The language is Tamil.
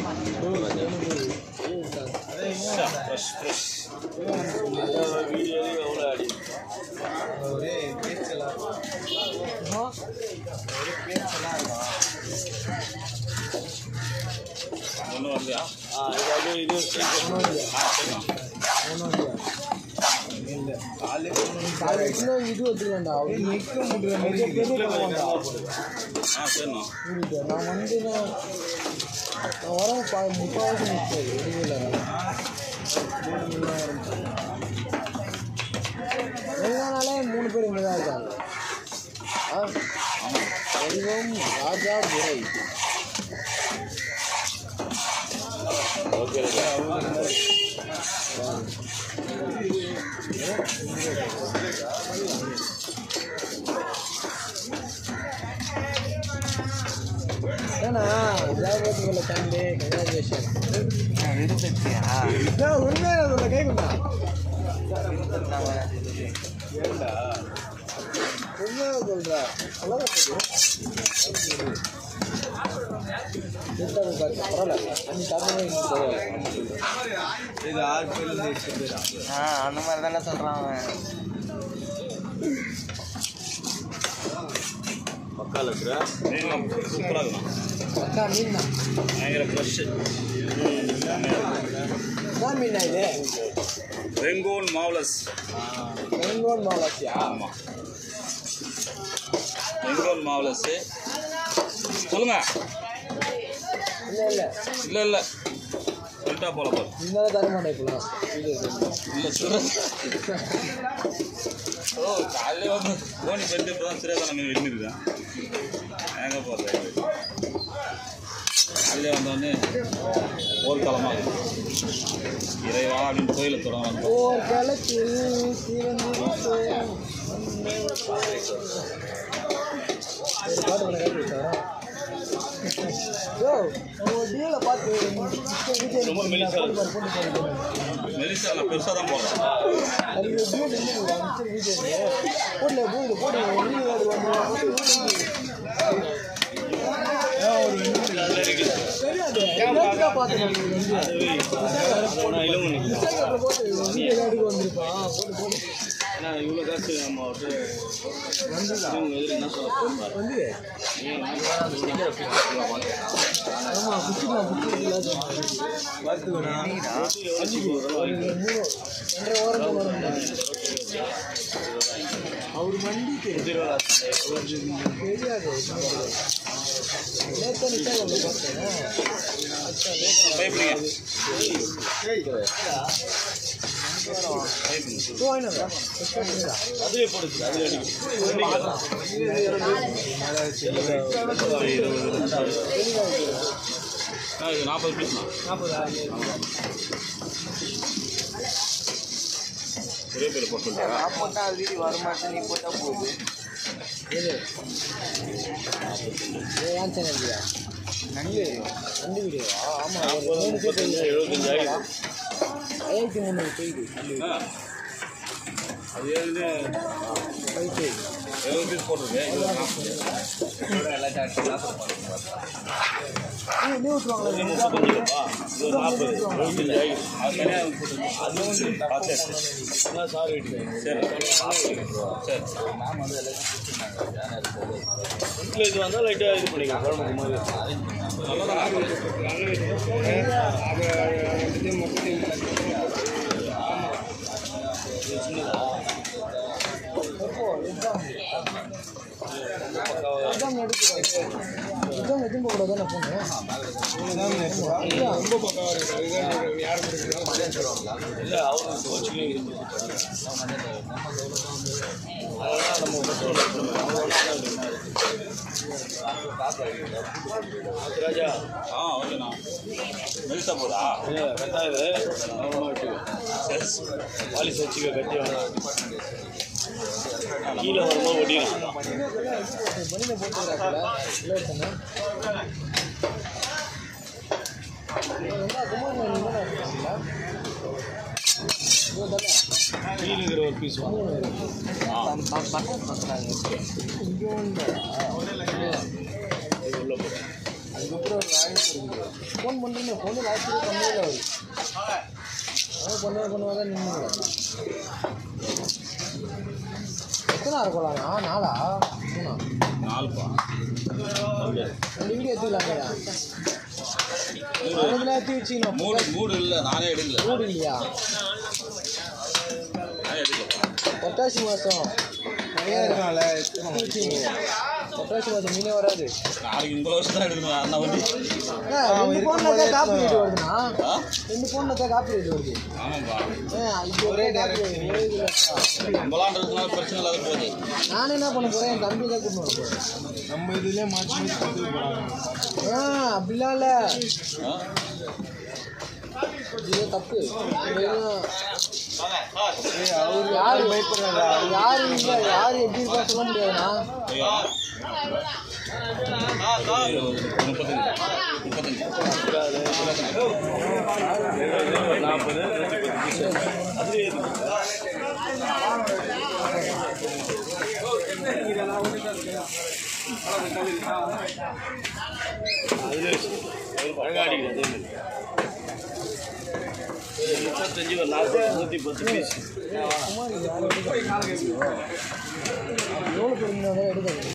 ஃப்ரெஷ் ஃப்ரெஷ் ஒரே பேச்செல்லாம் ஒரே பேச்செல்லாம் ஒன்று வந்தியா ஆ இது அது இது ஆ சரிண்ணா காலையில் இது வச்சுக்கலாம்டா நிற்க முடியல பெரிய பெரிய ஆ சரிண்ணா நான் வந்து நான் நான் வர பா முக்கால்வாசி நிற்காது எதுவும் எல்லானாலே மூணு பேர் இங்கே தான் இருக்காங்க ஆ செல்வம் ராஜா துரை ஓகே ஏன்னா ஜாபத்தில் தம்பி கங்க்ராச்சுலேஷன் உண்மையாக சொல்ல கை கொண்டா உண்மையாக சொல்கிறா பரவாயில்ல அஞ்சு தமிழ் இது ஆறு பேர் எட்டு பேரா ஆ அந்த மாதிரி தானே சொல்கிறான் அவன் பக்கால இருக்கிற மீன்லாம் சூப்பராக இருக்கும் அக்கா மீன் தான் பயங்கர ஃப்ரெஷ்ஷு தான் மீனா இது ரெங்கோன் மாவலஸ் பெங்களூர் மாவட்டத்தியா ஆமாம் ரெங்கோன் மாவலஸு சொல்லுங்க இல்லை இல்லை இல்லை இல்லை சொல்லிட்டா போல போல இருந்தாலும் தர மாட்டேன் இப்போலாம் இது இல்லை சொல்ல ஓ காலையில் வந்து தோனி பெற்று இப்போ தான் சிறியா தான் இருந்துருக்கேன் எங்கே போகிறது காலையில் வந்தோடனே போர்க்காலமாக இறைவா அப்படின்னு கோயிலை தொடங்க ஓர் களத்தில் சிவந்திருப்போம் ஒரு பாட்டு ஒன்று கேட்டு விட்டாரா யோ நம்ம டீலை பார்த்து வீட்டில் ரொம்ப மெலிசா இருக்கு. போட்டு போட்டு மெலிசா நான் பெருசாக தான் போடுறேன் அது ஒரு டீல் இல்லை மிச்சர் வீட்டில் போடல போடு போடு நீ அது வந்து தெரியாது எல்லாத்துக்கா பார்த்து இன்ஸ்டாகிராமில் போட்டு வீடியோ எடுக்க வந்திருப்பான் போட்டு போட்டு ஏன்னா இவ்வளோ காசு நம்ம வந்து என்ன சொல்ல வந்து ஆமாம் குச்சிக்கலாம் குச்சிக்கலாம் பார்த்துக்கணும் மூணு ரெண்டரை ஓரம் வரும் அவர் வண்டி தெரியாது தெரியாது நேற்று இன்ஸ்டாகிராமில் பார்த்தேன் பயப்படுங்க டூ ஆயினா அதுவே போடுச்சு அதுவே இது நாற்பது பீஸ்ண்ணா ஒரே பேர் போட்டு சொல்லிட்டா நான் போட்டால் அது வீடு வரமாட்டேன் நீ போட்டால் போகுது எது ஏன் சேனல் இல்லையா நண்டு நண்டு வீடியோவா ஆமாம் ஒரு மூணு பேர் முப்பத்தஞ்சு எழுபத்தஞ்சு ஆயிடுது ஐயாயிரத்தி முந்நூறு போயிடு ஆ. அது ஏழுன்னு போயிட்டு எழுபது பீஸ் போட்டிருக்கேன் இது நாற்பது நீ நீ விட்டுருவாங்களா இது முப்பத்தஞ்சு ரூபா இது நாற்பது எழுபத்தஞ்சு ஆயிடுது அது தனியாக போட்டு அது வந்து பார்த்து சார் வீட்டுக்கு சரி சரி வீட்டில் இது வந்தால் லைட்டாக இது பண்ணிக்கலாம் குழம்புக்கு மாதிரி எக்ஸாம் எடுத்து எக்ஸாம் எதுவும் போகக்கூடாது நான் போனேன் ரொம்ப பக்கம் இல்லை அவங்க கோச்சிங் அதெல்லாம் நம்ம ராஜா ஆ ஓகேண்ணா மெலிசா போதா கட்டாது பாலிஸ் வச்சுக்க கட்டி வேணாம் கீழே வரும்போது ஒட்டிடும் மணியில் போட்டுக்கிறாப்புல இல்லை ஒருத்தனை என்ன குமார் நீங்க தானே இருக்கீங்களா இவன் தானே கீழே இருக்கிற ஒரு பீஸ் வாங்க ஆ இங்கே உண்டா இது உள்ள போகிறேன் அதுக்கப்புறம் ஃபோன் பண்ணுறீங்க ஃபோனு வாட்ஸ்அப் கம்மியாக வருது அதான் பண்ண பண்ணுவாங்க நின்று எத்தனை இருக்கலாம்ண்ணா நாளா மூணா நாலுப்பா ரெண்டு வீடியோ எடுத்துக்கலாங்க அதில் ஏற்றி வச்சுக்கணும் மூடு மூடு இல்லை நானே எடுக்கல மூடு இல்லையா நானே எடுக்கல பொட்டாசி மாதம் நிறையா இருக்கனால பொட்டாசி மாதம் மீனே வராது நாளைக்கு இந்த வருஷம் தான் எடுக்கணும் அண்ணா வண்டி அண்ணா, ரெண்டு ஃபோனில் தான் காப்பி ரேட் வருதுண்ணா ஆ ரெண்டு ஃபோனில் தான் காப்பி ரேட் வருது ஆமாப்பா ஏன் இது ஒரே காப்பி ஒரே இதில் நம்மளான்றதுனால பிரச்சனை இல்லாத போகுது நானே என்ன பண்ண போகிறேன் என் தம்பி தான் கூட்டிட்டு வர போகிறேன் நம்ம இதுலயே மாற்றி மாற்றி கொடுத்துட்டு போறாங்க ஆ அப்படிலாம் இல்லை ஆ? இது தப்பு இதெல்லாம் அவரு யாரு பயப்படுறாரா யாரு இல்லை யார் எப்படி இருக்கா சொல்ல முடியாதுண்ணா ஐயா. முப்பத்தஞ்சு முப்பத்தஞ்சு நாற்பது நூற்றி பத்து பீஸ் அதுவே இருக்கு. அதுவே இருக்கு. அழகா அடிக்குது, அதே மாதிரி. இது முப்பத்தஞ்சு ஒரு நாற்பது நூற்றி பத்து பீஸ் எவ்வளோ பேர் இருந்தால் எடுக்காது